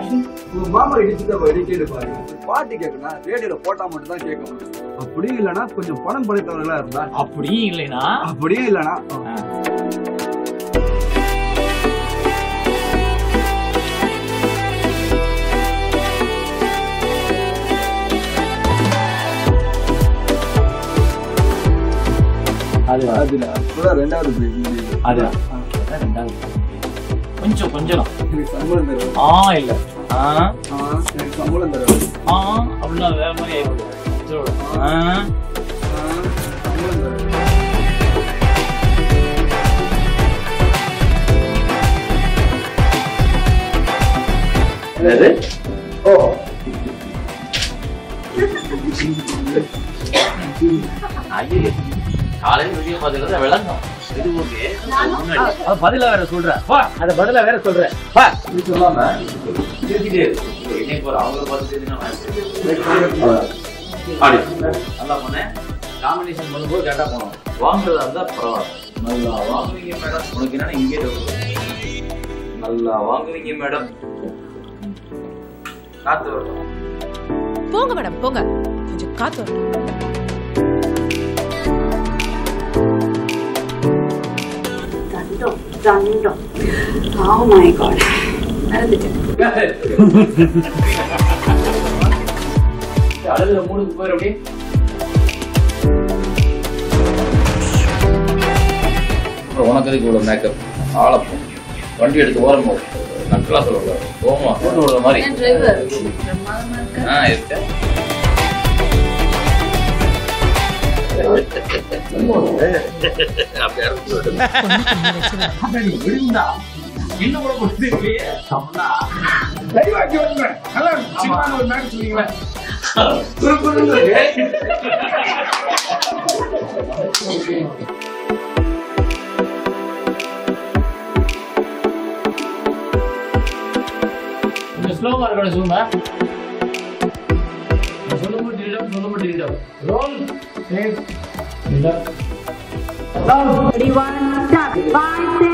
Action உங்க மாமா இடிச்சுட்டு வழி கேட்டு பாருங்க பாட்டு கேட்கணும் ரேடியோல போட்டா மட்டும் தான் கேட்க முடியும் அப்படியும் இல்லனா கொஞ்சம் பணம் படைத்தவர்களா இருந்தா அப்படியும் இல்லைனா அப்படியும் இல்லனா அது அதுல அப்பதான் ரெண்டாவது பேபி அது அதான் ரெண்டாவது கொஞ்சம் கொஞ்சம் எனக்கு சம்பளம் தருவது ஆ இல்ல ஆ எனக்கு சம்பளம் தருவது ஆ அப்படின்னா வேற மாதிரி ஆயிடும் ஆ சம்பளம் தருவது என்னது ஓ ஐயோ காலையில வீடியோ பார்த்துக்கிறத விளங்கும் இது ஓகே அது பதிலா வேற சொல்ற வா அத பதிலா வேற சொல்ற வா இது சொல்லாம திருத்திட்டே இருக்கு இன்னைக்கு போற அவங்கள பார்த்து ஆடி நல்லா பண்ணேன் காம்பினேஷன் பண்ணும்போது கரெக்டா போனோம் வாங்குறதா இருந்தா பரவாயில்ல நல்லா வாங்குவீங்க மேடம் உனக்கு என்னன்னா இங்கே doubt. நல்லா வாங்குவீங்க மேடம் காத்து வரட்டும் போங்க மேடம் போங்க கொஞ்சம் காத்து வரட்டும் தண்டம் தண்டம் ஓ மை காட் மறந்துட்டேன் அழுகுற மூணுக்கு போயிரு அப்படியே அப்புறம் உனக்கு எதுக்கு இவ்வளோ மேக்கப் ஆளப்போம் வண்டி எடுத்து ஓரம் போகும் நக்கலா சொல்லக்கூடாது போமா போட்டு விடுற மாதிரி டிரைவர் பிரமாதமா இருக்க ஆ இருக்க அப்படி இறக்கி விடு. அட நீ விழுந்தா இன்னும் கூட கொடுத்துருக்கே சொன்னா தெளிவாக்கி வந்துடுறேன் நல்லா சின்ன ஒரு மேட்ச் சொன்னீங்களே கொஞ்சம் ஸ்லோவா இருக்கணும் ஜூம் சொல்ல மாட்டேன் சொல்ல மாட்டேன் roll Ready, one, start. Five,